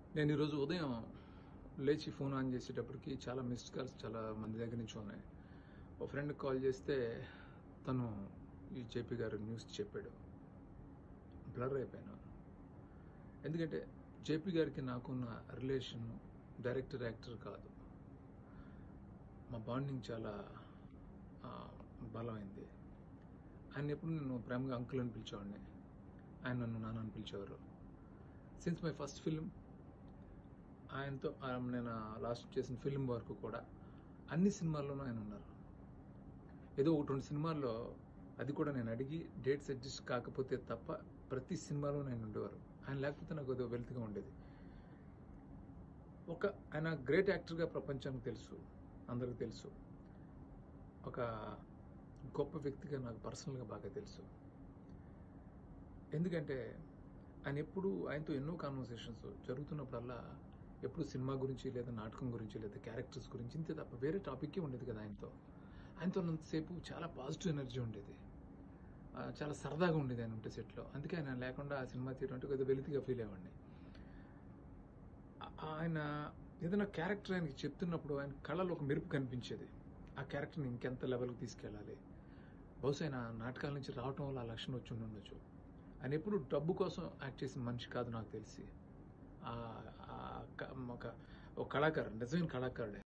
నేను ఈరోజు ఉదయం లేచి ఫోన్ ఆన్ చేసేటప్పటికి చాలా మిస్డ్ కాల్స్ చాలా మంది దగ్గర నుంచి ఉన్నాయి ఒక ఫ్రెండ్ కాల్ చేస్తే తను ఈ జేపీ గారు న్యూస్ చెప్పాడు బ్లర్ అయిపోయాను ఎందుకంటే జేపీ గారికి నాకున్న రిలేషన్ డైరెక్టర్ యాక్టర్ కాదు మా బాండింగ్ చాలా ఆ, బలమైంది ఆయన ఎప్పుడు నేను ప్రేమగా అంకుల్ అని పిలిచేవాడిని ఆయన నన్ను నాన్న అని పిలిచేవారు సిన్స్ మై ఫస్ట్ ఫిల్మ్ ఆయనతో ఆ, నేను లాస్ట్ చేసిన ఫిల్మ్ వరకు కూడా అన్ని సినిమాల్లోనూ ఆయన ఉన్నారు ఏదో ఒకటి రెండు సినిమాల్లో అది కూడా నేను అడిగి డేట్స్ అడ్జస్ట్ కాకపోతే తప్ప ప్రతి సినిమాలో నేను ఉండేవారు ఆయన లేకపోతే నాకు ఏదో వెల్త్గా ఉండేది ఒక ఆయన గ్రేట్ యాక్టర్గా ప్రపంచానికి తెలుసు అందరికి తెలుసు ఒక గొప్ప వ్యక్తిగా నాకు పర్సనల్గా బాగా తెలుసు ఎందుకంటే ఆయన ఎప్పుడు ఆయనతో ఎన్నో కాన్వర్సేషన్స్ జరుగుతున్నప్పుడల్లా ఎప్పుడు సినిమా గురించి లేదా నాటకం గురించి లేదా క్యారెక్టర్స్ గురించి ఇంతే తప్ప వేరే టాపిక్కే ఉండేది కదా ఆయనతో ఆయనతో ఉన్నంతసేపు చాలా పాజిటివ్ ఎనర్జీ ఉండేది ఆ, చాలా సరదాగా ఉండేది ఆయన ఉంటే సెట్లో అందుకే ఆయన లేకుండా ఆ సినిమా తీయడం అంటే కొద్దిగా వెలితిగా ఫీల్ అయ్యేవాడిని ఆ- ఆయన ఏదైనా క్యారెక్టర్ ఆయనకి చెప్తున్నప్పుడు ఆయన కళ్ళలో ఒక మెరుపు కనిపించేది ఆ క్యారెక్టర్ని ఇంకెంత లెవెల్కి తీసుకెళ్ళాలి బహుశా ఆయన నాటకాల నుంచి రావటం వల్ల ఆ లక్షణం వచ్చి ఉండొచ్చు ఆయన ఎప్పుడు డబ్బు కోసం యాక్ట్ చేసిన మనిషి కాదు నాకు తెలిసి ఆ- ఆ క- ఒక ఒక కళాకారుడు నిజమైన కళాకారుడే